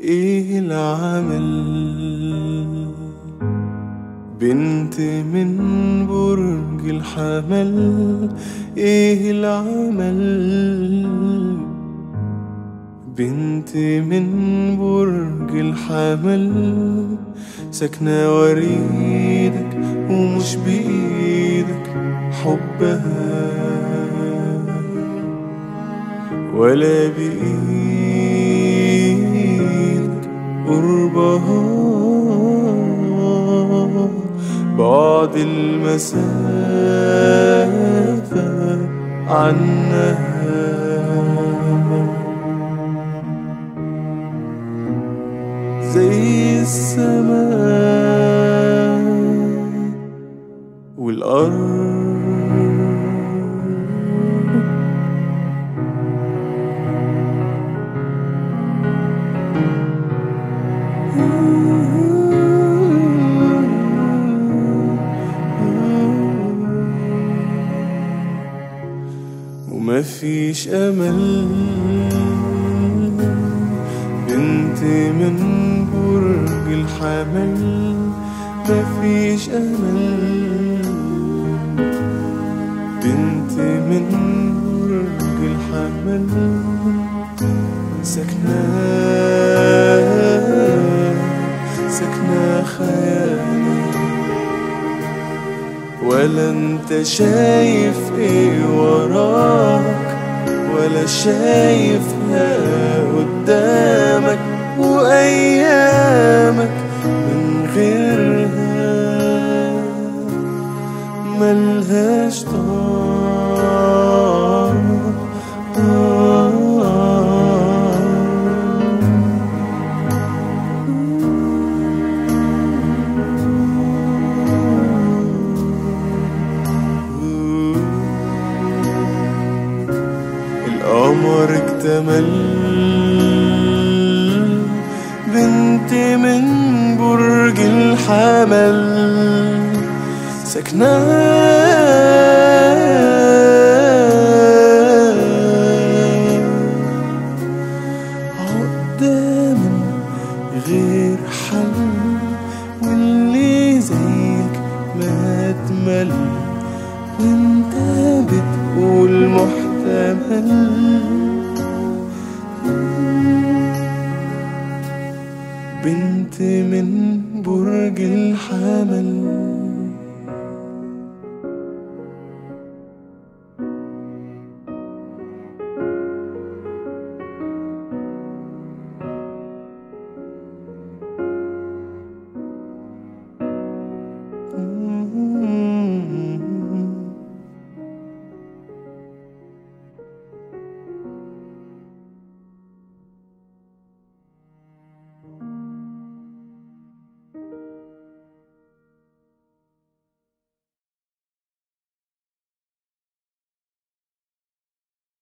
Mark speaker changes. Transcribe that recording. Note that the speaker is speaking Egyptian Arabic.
Speaker 1: ايه العمل بنت من برج الحمل ايه العمل بنت من برج الحمل ساكنة وريدك ومش بإيدك حبها ولا بإيدك قربها بعد المسافة عنها زي السماء والأرض وما فيش أمل بنت من برج الحمل ما فيش أمل بنت من برج الحمل ساكنة ساكنة خيالي ولا انت شايف ايه وراك ولا شايفها قدامك وايامك من غيرها ملهاش طعم القمر اكتمل بنت من برج الحمل ساكنة عقدة من غير حل واللي زيك ما تمل وانت بتقول محتمل بنت من برج الحمل